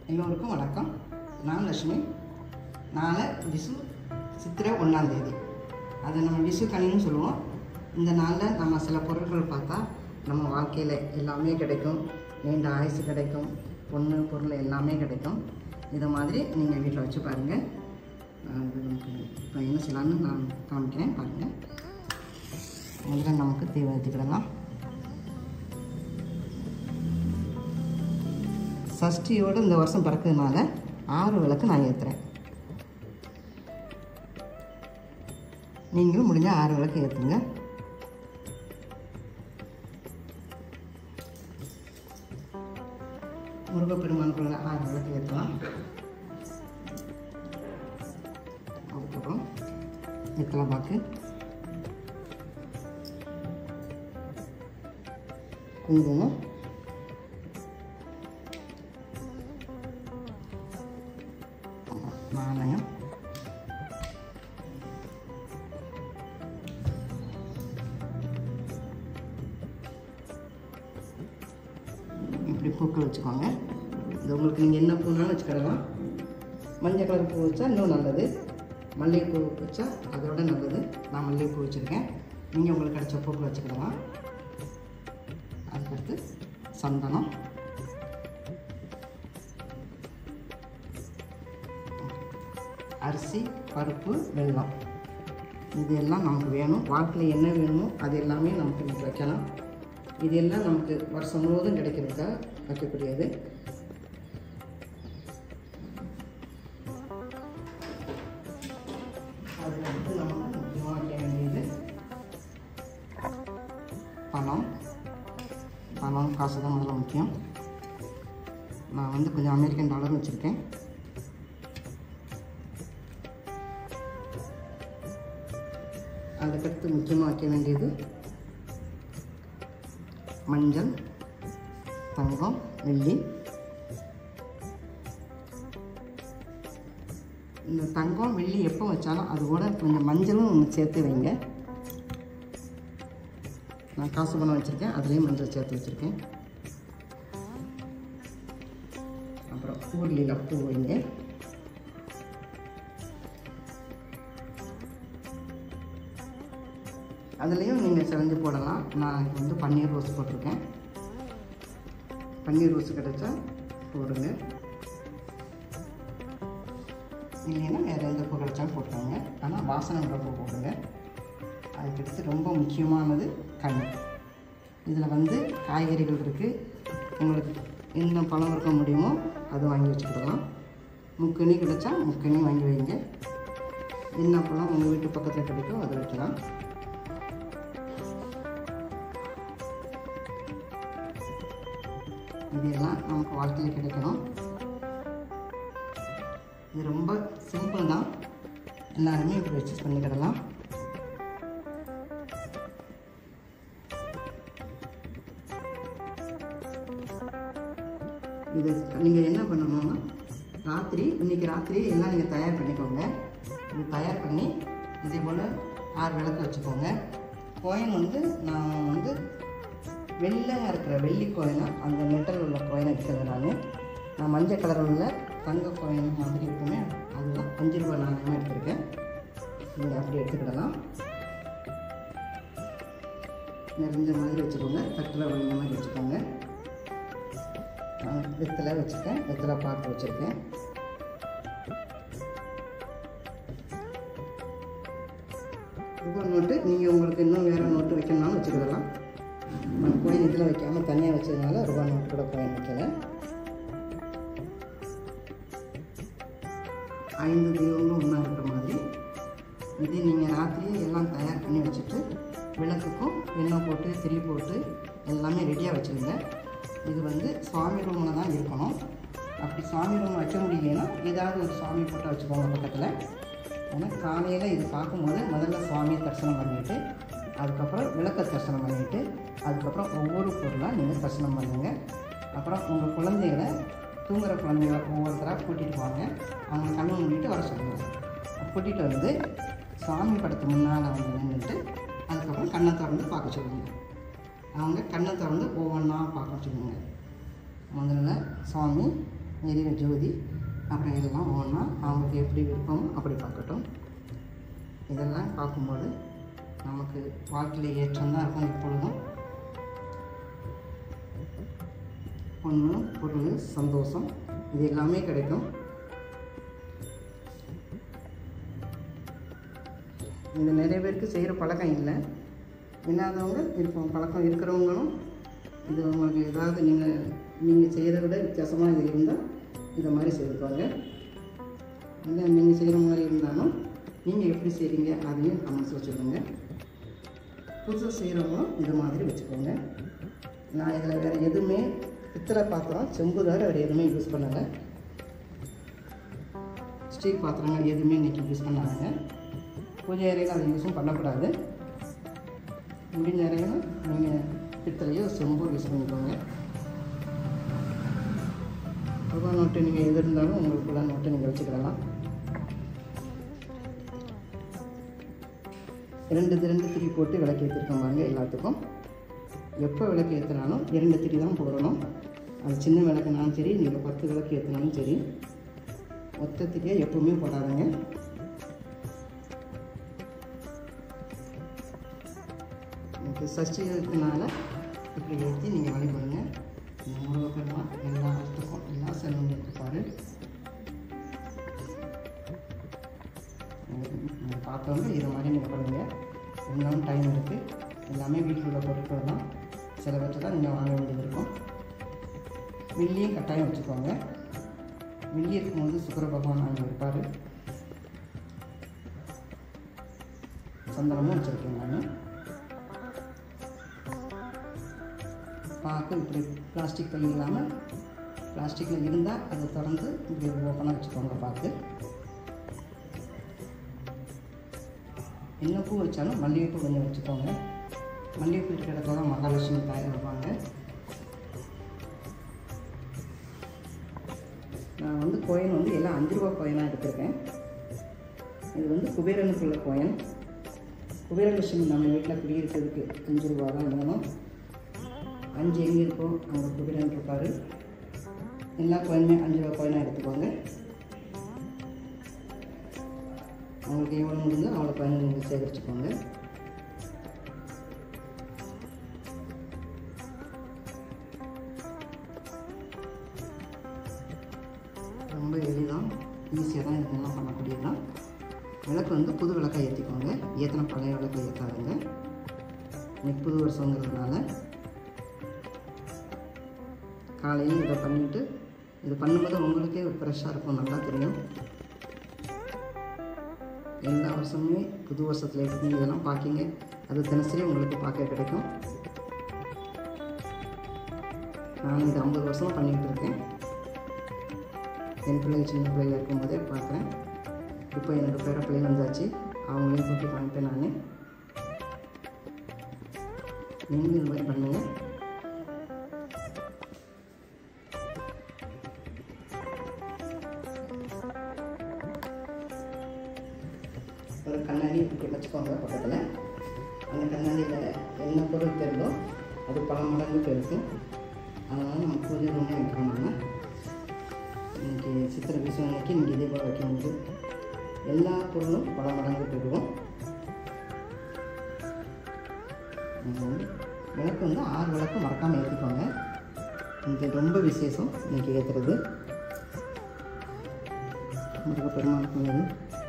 எல்லோருக்கும் வணக்கம் நான் லட்சுமி நாளை விசு சித்திரை ஒன்றாந்தேதி அதை நம்ம விசு கனின்னு சொல்லுவோம் இந்த நாளில் நம்ம சில பொருட்கள் பார்த்தா நம்ம வாழ்க்கையில் எல்லாமே கிடைக்கும் நீண்ட ஆயுசு கிடைக்கும் பொண்ணு பொருள் எல்லாமே கிடைக்கும் இதை மாதிரி நீங்கள் வீட்டில் வச்சு பாருங்கள் இப்போ என்ன செய்யலான்னு நான் காமிக்கிறேன் பாருங்கள் முதல்ல நமக்கு தீ வச்சுக்கிடலாம் சஷ்டியோடு இந்த வருஷம் பிறக்கிறதுனால ஆறு விளக்கு நான் ஏற்றுறேன் நீங்களும் முடிஞ்சால் ஆறு விளக்கு ஏற்றுங்க முருகப்பெருமானுக்குள்ள ஆறு விளக்கு ஏற்றலாம் அதுக்கப்புறம் வெத்தலை பாக்கு குங்குமம் நாணயம் இப்படி பூக்கள் வச்சுக்கோங்க இது உங்களுக்கு நீங்கள் என்ன பூனாலும் வச்சுக்கிடலாம் மஞ்சள் கலர் பூ வச்சா இன்னும் நல்லது மல்லிகைப்பூ வச்சா அதோட நல்லது நான் மல்லிகைப்பூ வச்சுருக்கேன் நீங்கள் உங்களுக்கு கிடைச்ச பூக்கள் வச்சுக்கிடலாம் அதுக்கடுத்து சந்தனம் அரிசி பருப்பு வெல்லம் இது எல்லாம் நமக்கு வேணும் வாழ்க்கையில் என்ன வேணுமோ அது எல்லாமே நமக்கு இன்னைக்கு வைக்கலாம் இது எல்லாம் நமக்கு வருஷம் முழுவதும் கிடைக்கிறதுக்காக வைக்கக்கூடியது அதுக்கடுத்து நம்ம முக்கியமாக வைக்க வேண்டியது பணம் பணம் காசு தான் முதல்ல முக்கியம் நான் வந்து கொஞ்சம் அமெரிக்கன் டாலர் வச்சுருக்கேன் அதுக்கடுத்து முக்கியமாக வைக்க வேண்டியது மஞ்சள் தங்கம் வெள்ளி இந்த தங்கம் வெள்ளி எப்போ வச்சாலும் அது கூட கொஞ்சம் மஞ்சளும் சேர்த்து வைங்க நான் காசு பணம் வச்சுருக்கேன் அதுலேயும் மஞ்சள் சேர்த்து வச்சுருக்கேன் அப்புறம் ஊர்லியில் பூ வைங்க அதுலேயும் நீங்கள் செவஞ்சு போடலாம் நான் இது வந்து பன்னீர் ரோஸ் போட்டிருக்கேன் பன்னீர் ரோஸ் கிடைச்சா போடுங்க இல்லைன்னா வேறு எந்த பூ கிடைச்சாலும் போட்டுக்கோங்க ஆனால் வாசனை உள்ள பூ போடுங்க அதுக்கடுத்து ரொம்ப முக்கியமானது கண் இதில் வந்து காய்கறிகள் இருக்குது உங்களுக்கு என்ன பழம் இருக்க முடியுமோ அது வாங்கி வச்சுக்கிடலாம் முக்கணி கிடைச்சா முக்கணி வாங்கி வைங்க என்ன பழம் உங்கள் வீட்டு பக்கத்தில் கிடைக்கோ அதை வைக்கலாம் இதெல்லாம் நமக்கு வாழ்க்கையில் கிடைக்கணும் இது ரொம்ப சிம்பிள் தான் எல்லாருமே இப்படி வச்சு பண்ணிக்கிடலாம் இது நீங்கள் என்ன பண்ணணும்னா ராத்திரி இன்றைக்கி ராத்திரி எல்லாம் நீங்கள் தயார் பண்ணிக்கோங்க இது தயார் பண்ணி இதே போல் ஆறு விளக்கு வச்சுக்கோங்க கோயின் வந்து நான் வந்து வெள்ளையாக இருக்கிற வெள்ளி கோயினா அந்த மெட்டல் உள்ள கோயினை எடுக்கிறது நான் நான் மஞ்சள் கலர் உள்ள தங்க கோயின் மாதிரி இருக்குமே அதுதான் அஞ்சு ரூபாய் நாணயமாக எடுத்திருக்கேன் நீங்கள் அப்படி எடுத்துக்கிடலாம் நிறைஞ்ச மாதிரி வச்சுக்கோங்க தட்டில் வழிஞ்ச மாதிரி வச்சுக்கோங்க நான் வெத்தலை வச்சுருக்கேன் வெத்தலை பார்த்து வச்சுருக்கேன் ஒவ்வொரு நோட்டு நீங்கள் உங்களுக்கு இன்னும் வேறு நோட்டு வைக்கணும்னாலும் வச்சுக்கிடலாம் நான் கோயின் இதில் வைக்காமல் தனியாக வச்சதுனால ரூபா நோட்டு கூட கோயின் வைக்கல ஐந்து தெய்வங்களும் ஒன்றா இருக்கிற மாதிரி இது நீங்கள் ராத்திரியே எல்லாம் தயார் பண்ணி வச்சுட்டு விளக்குக்கும் எண்ணெய் போட்டு திரி போட்டு எல்லாமே ரெடியாக வச்சுருங்க இது வந்து சுவாமி ரூமில் தான் இருக்கணும் அப்படி சுவாமி ரூம் வைக்க முடியலைன்னா ஏதாவது ஒரு சுவாமி போட்டோ வச்சுக்கோங்க பக்கத்தில் ஏன்னா காலையில் இது பார்க்கும்போது முதல்ல சுவாமியை தரிசனம் பண்ணிவிட்டு அதுக்கப்புறம் விளக்க தரிசனம் பண்ணிவிட்டு அதுக்கப்புறம் ஒவ்வொரு பொருளாக நீங்கள் தரிசனம் பண்ணுங்கள் அப்புறம் உங்கள் குழந்தைகளை தூங்குகிற குழந்தைகளை ஒவ்வொருத்தராக கூட்டிகிட்டு வாங்க அவங்க கண்ணை மூடிட்டு வர சொல்லுங்கள் கூட்டிகிட்டு வந்து சுவாமி படத்து முன்னால் வந்து நின்றுட்டு அதுக்கப்புறம் கண்ணை திறந்து பார்க்க சொல்லுங்கள் அவங்க கண்ணை திறந்து ஒவ்வொன்றா பார்க்க சொல்லுங்கள் முதல்ல சுவாமி எரியிற ஜோதி அப்புறம் இதெல்லாம் ஒன்றா அவங்களுக்கு எப்படி விருப்பமோ அப்படி பார்க்கட்டும் இதெல்லாம் பார்க்கும்போது நமக்கு வாழ்க்கையில் ஏற்றம் தான் இருக்கும் எப்பொழுதும் பொண்ணு பொருள் சந்தோஷம் இது எல்லாமே கிடைக்கும் இது நிறைய பேருக்கு செய்கிற பழக்கம் இல்லை இல்லாதவங்க இருப்போம் பழக்கம் இருக்கிறவங்களும் இது உங்களுக்கு ஏதாவது நீங்கள் நீங்கள் செய்கிறத விட வித்தியாசமாக இது இருந்தால் இதை மாதிரி செய்துக்கோங்க இல்லை நீங்கள் செய்கிற மாதிரி இருந்தாலும் நீங்கள் எப்படி செய்கிறீங்க அதையும் கமெண்ட்ஸில் சொல்லுங்கள் புதுசாக செய்கிறவங்களும் இது மாதிரி வச்சுக்கோங்க நான் இதில் வேறு எதுவுமே பித்தளை பாத்திரம் செம்பு தவிர வேறு எதுவுமே யூஸ் பண்ணலை ஸ்டீல் பாத்திரங்கள் எதுவுமே இன்றைக்கி யூஸ் பண்ணாங்க பூஜை அறையில் அதை யூஸும் பண்ணக்கூடாது முடிஞ்ச வரையும் நீங்கள் பித்தளையோ செம்போ யூஸ் பண்ணிக்கோங்க ரூபா நோட்டு நீங்கள் எது இருந்தாலும் உங்களுக்குள்ள நோட்டு நீங்கள் வச்சுக்கிடலாம் இரண்டு திரண்டு திரி போட்டு விளக்கு ஏற்றிருக்கோம் பாருங்க எல்லாத்துக்கும் எப்போ விளக்கு ஏற்றினாலும் இரண்டு திரி தான் போடணும் அது சின்ன விளக்குனாலும் சரி நீங்கள் பத்து விளக்கு ஏற்றினாலும் சரி ஒத்த திரியை எப்பவுமே போடாதுங்க எனக்கு சஷ்டி இருக்கிறதுனால இப்படி ஏற்றி நீங்கள் வழிபடுங்க இந்த முருகப்பெருமான் எல்லா இடத்துக்கும் எல்லா செல்வங்களும் கொடுப்பாரு நீங்கள் பார்த்தவங்க இதை மாதிரி நீங்கள் பண்ணுங்க இன்னும் டைம் இருக்குது எல்லாமே வீட்டில் உள்ள பொருட்கள் தான் சிலவற்றை தான் நீங்கள் வாங்க வேண்டியது இருக்கும் வெள்ளியும் கட்டாயம் வச்சுக்கோங்க வெள்ளி இருக்கும்போது சுக்கர பகவான் அங்கே இருப்பார் சந்தனமும் வச்சுருக்கேன் நான் பாக்கு இப்படி பிளாஸ்டிக் பை இல்லாமல் பிளாஸ்டிக்கில் இருந்தால் அதை திறந்து இப்படி ஓப்பனாக வச்சுக்கோங்க பாக்கு என்ன பூ வச்சாலும் மல்லிகைப்பூ கொஞ்சம் வச்சுக்கோங்க மல்லிகைப்பூ இருக்கிற இடத்துல தான் மகாலட்சுமி தாய் இருப்பாங்க நான் வந்து கோயின் வந்து எல்லாம் அஞ்சு ரூபா கோயினாக எடுத்திருக்கேன் இது வந்து குபேரனுக்குள்ள கோயின் குபேரலட்சுமி நம்ம வீட்டில் குடியிருக்கிறதுக்கு அஞ்சு ரூபா தான் வேணும் அஞ்சு எங்கே இருக்கோ அங்கே குபேரன் இருப்பார் எல்லா கோயினுமே அஞ்சு ரூபா கோயினாக எடுத்துக்கோங்க அவங்களுக்கு எவ்வளோ முடிஞ்சோ அவ்வளோ கோயினை நீங்கள் சேகரிச்சுக்கோங்க ரொம்ப எளிதான் ஈஸியாக தான் இதெல்லாம் பண்ணக்கூடியது தான் விளக்கு வந்து புது விளக்காக ஏற்றிக்கோங்க ஏற்றின பழைய விளக்கு ஏற்றாதுங்க இன்னைக்கு புது வருஷங்கிறதுனால காலையில் இதை பண்ணிவிட்டு இது பண்ணும்போது உங்களுக்கே ஒரு ஃப்ரெஷ்ஷாக இருக்கும் நல்லா தெரியும் எல்லா வருஷமுமே புது வருஷத்தில் எப்படி இதெல்லாம் பார்க்கிங்க அது தினசரி உங்களுக்கு பார்க்க கிடைக்கும் நான் இது ஐம்பது வருஷமாக பண்ணிக்கிட்டு இருக்கேன் என் பிள்ளைங்க சின்ன பிள்ளைங்க இருக்கும்போதே பார்க்குறேன் இப்போ என்னோடய பேர பிள்ளைங்க வந்தாச்சு அவங்களையும் கூட்டி பண்ணிட்டேன் நான் நீங்களும் இது மாதிரி பண்ணுங்கள் ஒரு கண்ணாடி இப்படி வச்சுக்கோங்க பக்கத்தில் அந்த கண்ணாடியில் என்ன பொருள் தெரியுதோ அது பல மடங்கு பெருக்கும் அதனால் நம்ம பூஜை ரூமே வைக்கிறோம் நம்ம இன்றைக்கி சித்திரை விஷயம் அன்னைக்கு இன்றைக்கி இதே போல் வைக்கும்போது எல்லா பொருளும் பல மடங்கு பெருகும் நம்ம வந்து விளக்கு வந்து ஆறு விளக்கு மறக்காமல் ஏற்றிக்கோங்க இது ரொம்ப விசேஷம் இன்றைக்கி ஏற்றுறது முருக பெருமாளுக்கு உள்ளது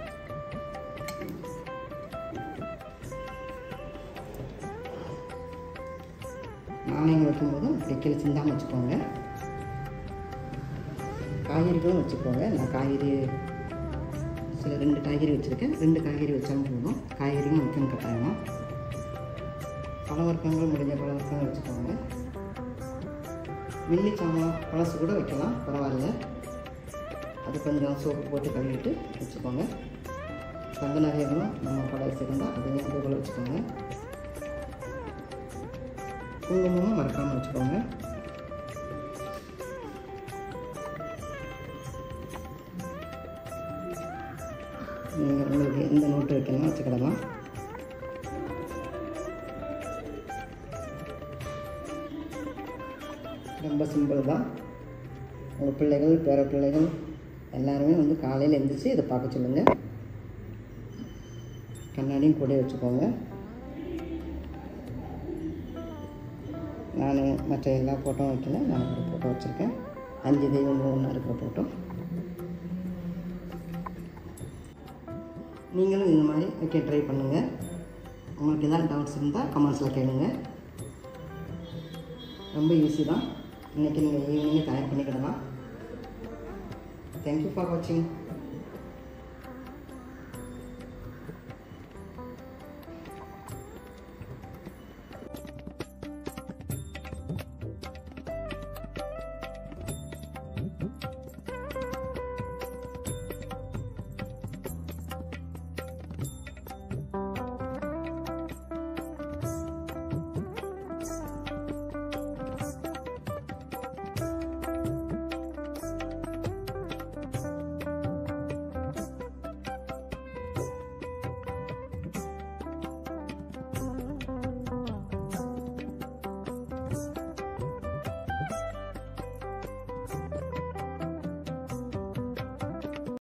நாணயங்கள் வைக்கும்போதும் இப்படி கீழே சிந்தாமல் வச்சுக்கோங்க காய்கறிகளும் வச்சுக்கோங்க நான் காய்கறி சில ரெண்டு காய்கறி வச்சுருக்கேன் ரெண்டு காய்கறி வச்சாலும் போதும் காய்கறியும் வைக்கணும் கட்டாயமாக பழவர்க்கங்கள் முடிஞ்ச பழவர்க்கங்கள் வச்சுக்கோங்க வெள்ளி சாமான் பழசு கூட வைக்கலாம் பரவாயில்ல அது கொஞ்சம் சோப்பு போட்டு கழுவிட்டு வச்சுக்கோங்க தங்க நகைகளும் நம்ம பழசு இருந்தால் அதையும் அது போல் வச்சுக்கோங்க குங்குமமும் மறக்காமல் வச்சுக்கோங்க நீங்கள் உங்களுக்கு எந்த நோட்டு வைக்கணும் வச்சுக்கிடலாம் ரொம்ப சிம்பிள் தான் உங்கள் பிள்ளைகள் பேர பிள்ளைகள் எல்லாருமே வந்து காலையில் எழுந்திரிச்சு இதை பார்க்க சொல்லுங்கள் கண்ணாடியும் கூட வச்சுக்கோங்க நான் மற்ற எல்லா ஃபோட்டோவும் வைக்கல நான் ஒரு ஃபோட்டோ வச்சுருக்கேன் அஞ்சு தெய்வங்கள் ஒன்று இருக்கிற ஃபோட்டோ நீங்களும் இந்த மாதிரி வைக்க ட்ரை பண்ணுங்கள் உங்களுக்கு எதாவது டவுட்ஸ் இருந்தால் கமெண்ட்ஸில் கேளுங்க ரொம்ப ஈஸி தான் இன்றைக்கி நீங்கள் ஈவினிங்கே தயார் பண்ணிக்கிடலாம் தேங்க்யூ ஃபார் வாட்சிங்